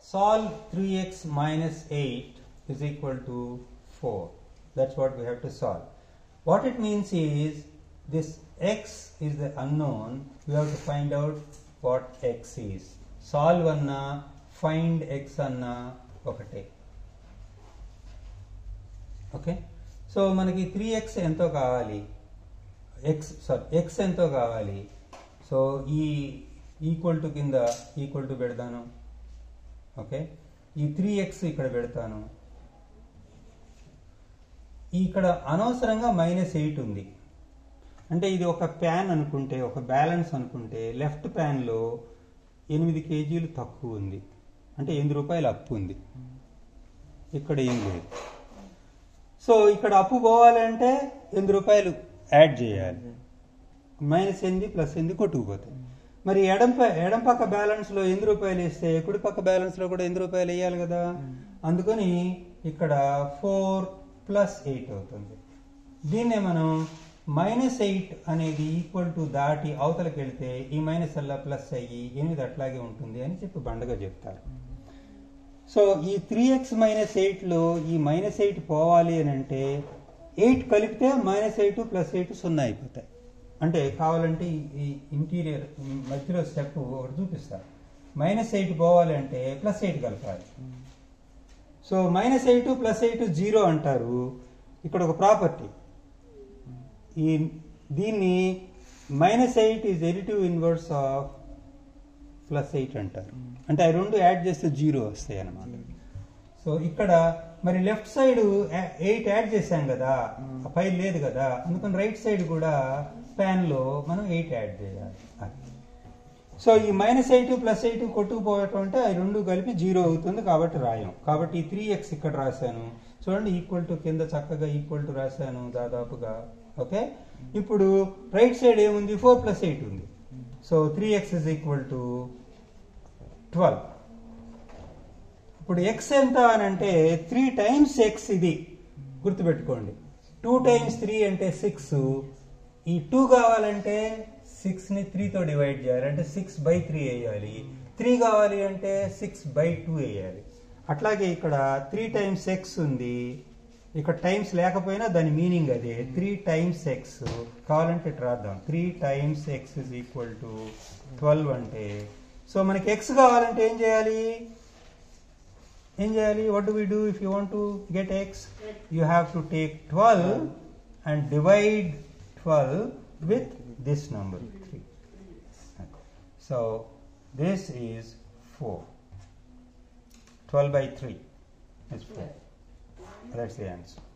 solve 3x minus 8 is equal to 4. That's what we have to solve. What it means is this x is the unknown. We have to find out what x is. Solve అన్నా find x అన్నా ఒకటే okay so మనకి three x ఎంతో కావాలి x sorry x ఎంతో కావాలి so ఈ equal to కింద ఈక్వల్ టు పెడతాను ఓకే ఈ త్రీ ఎక్స్ ఇక్కడ పెడతాను ఇక్కడ అనవసరంగా మైనస్ ఎయిట్ ఉంది అంటే ఇది ఒక ప్యాన్ అనుకుంటే ఒక బ్యాలెన్స్ అనుకుంటే లెఫ్ట్ ప్యాన్లో ఎనిమిది కేజీలు తక్కువ ఉంది అంటే ఎనిమిది రూపాయలు అప్పు ఉంది ఇక్కడ ఏం లేదు సో ఇక్కడ అప్పు పోవాలంటే ఎనిమిది రూపాయలు యాడ్ చేయాలి మైనస్ ఎనిమిది ప్లస్ ఎనిమిది కొట్టుకుపోతాయి మరి ఎడం ప- ఎడం పక్క బ్యాలెన్స్ లో ఎనిమిది రూపాయలు వేస్తే కుడి పక్క బ్యాలెన్స్ లో కూడా ఎనిమిది రూపాయలు వేయాలి కదా అందుకని ఇక్కడ ఫోర్ ప్లస్ ఎయిట్ అవుతుంది దీన్నే మనం మైనస్ ఎయిట్ అనేది ఈక్వల్ టు దాటి అవతలకి వెళ్తే ఈ మైనస్ అల్లా ప్లస్ అయ్యి ఎనిమిది అట్లాగే ఉంటుంది అని చెప్పి బండగా చెప్తారు సో ఈ త్రీ ఎక్స్ మైనస్ ఎయిట్లో ఈ మైనస్ ఎయిట్ పోవాలి అని అంటే ఎయిట్ కలిపితే మైనస్ ఎయిట్ ప్లస్ ఎయిట్ సున్నా అయిపోతాయి అంటే కావాలంటే ఈ- ఈ ఇంటీరియర్ మధ్యలో స్టెప్ ఒకటి చూపిస్తారు మైనస్ ఎయిట్ పోవాలి అంటే ప్లస్ ఎయిట్ కలపాలి so minus eight plus eight zero అంటారు ఇక్కడ ఒక ప్రాపర్టీ ఈ దీన్ని minus eight is additive inverse of plus eight అంటారు అంటే ఆ రెండు యాడ్ చేస్తే జీరో వస్తాయి అన్నమాట సో ఇక్కడ మరి లెఫ్ట్ సైడ్ ఎయిట్ యాడ్ చేశాం కదా ఆ పై లేదు కదా అందుకని రైట్ సైడ్ కూడా ప్యాన్ లో మనం ఎయిట్ యాడ్ చేయాలి అది. సో ఈ మైనస్ ఎయిట్ ప్లస్ ఎయిట్ కొట్టుకుపోవటం అంటే అవి రెండు కలిపి జీరో అవుతుంది కాబట్టి రాయం కాబట్టి ఈ త్రీ ఎక్స్ ఇక్కడ రాశాను చూడండి ఈక్వల్ టు కింద చక్కగా ఈక్వల్ టు రాశాను దాదాపుగా ఓకే ఇప్పుడు రైట్ సైడ్ ఏముంది ఫోర్ ప్లస్ ఎయిట్ ఉంది so three x is equal to twelve ఇప్పుడు ఎక్స్ ఎంత అని అంటే త్రీ టైమ్స్ ఎక్స్ ఇది గుర్తుపెట్టుకోండి టూ టైమ్స్ త్రీ అంటే సిక్స్ ఈ టూ కావాలంటే సిక్స్ ని త్రీతో డివైడ్ చేయాలి అంటే సిక్స్ బై త్రీ వేయాలి త్రీ కావాలి అంటే సిక్స్ బై టూ వేయాలి అట్లాగే ఇక్కడ త్రీ టైమ్స్ ఎక్స్ ఉంది ఇక్కడ టైమ్స్ లేకపోయినా దాని మీనింగ్ అదే త్రీ టైమ్స్ ఎక్స్ కావాలంటే ఇటు రాద్దాం three times x is equal to twelve అంటే సో మనకి ఎక్స్ కావాలంటే ఏం చేయాలి ఏం చేయాలి what do we do if you want to get x you have to take twelve and divide twelve with this number three so this is four twelve by 3 is 4. That's the answer.